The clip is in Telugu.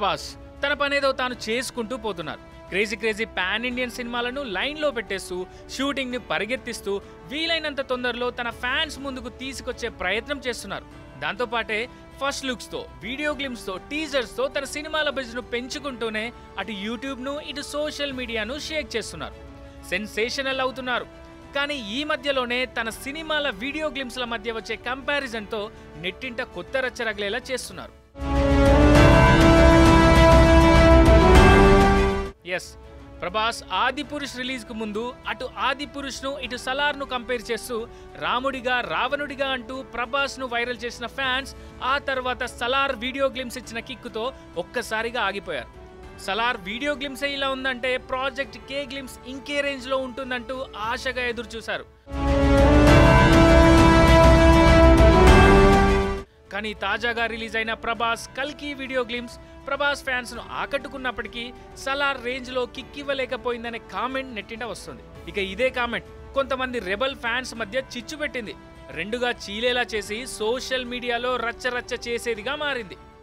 ప్రభాస్ తన పనేదో తాను చేసుకుంటూ పోతున్నారు క్రేజీ క్రేజీ పాన్ ఇండియన్ సినిమాలను లైన్లో పెట్టేస్తూ షూటింగ్ని పరిగెత్తిస్తూ వీలైనంత తొందరలో తన ఫ్యాన్స్ ముందుకు తీసుకొచ్చే ప్రయత్నం చేస్తున్నారు దాంతోపాటే ఫస్ట్ లుక్స్తో వీడియో గ్లిమ్స్తో టీజర్స్తో తన సినిమాల బిజినెస్ పెంచుకుంటూనే అటు యూట్యూబ్ను ఇటు సోషల్ మీడియాను షేక్ చేస్తున్నారు సెన్సేషనల్ అవుతున్నారు కానీ ఈ మధ్యలోనే తన సినిమాల వీడియో గ్లిమ్స్ల మధ్య వచ్చే కంపారిజన్తో నెట్టింట కొత్త రచ్చరగలేలా చేస్తున్నారు ఎస్ ప్రభాస్ ఆది పురుష్ రిలీజ్ కు ముందు అటు ఆది పురుష్ ను ఇటు సలార్ ను కంపేర్ చేస్తూ రాముడిగా రావణుడిగా అంటూ ప్రభాస్ ను వైరల్ చేసిన ఫ్యాన్స్ ఆ తర్వాత సలార్ వీడియో గ్లిమ్స్ ఇచ్చిన కిక్కుతో ఒక్కసారిగా ఆగిపోయారు సలార్ వీడియో గ్లిమ్సే ఇలా ఉందంటే ప్రాజెక్ట్ కే గ్లిమ్స్ ఇంకే రేంజ్ లో ఉంటుందంటూ ఆశగా ఎదురు చూశారు కానీ తాజాగా రిలీజ్ అయిన ప్రభాస్ కల్కి వీడియో గ్లిమ్స్ ప్రభాస్ ఫ్యాన్స్ ను ఆకట్టుకున్నప్పటికీ సలార్ రేంజ్ లో కిక్ ఇవ్వలేకపోయిందనే కామెంట్ నెట్టింట వస్తుంది ఇక ఇదే కామెంట్ కొంతమంది రెబల్ ఫ్యాన్స్ మధ్య చిచ్చు పెట్టింది రెండుగా చీలేలా చేసి సోషల్ మీడియాలో రచ్చ రచ్చ చేసేదిగా మారింది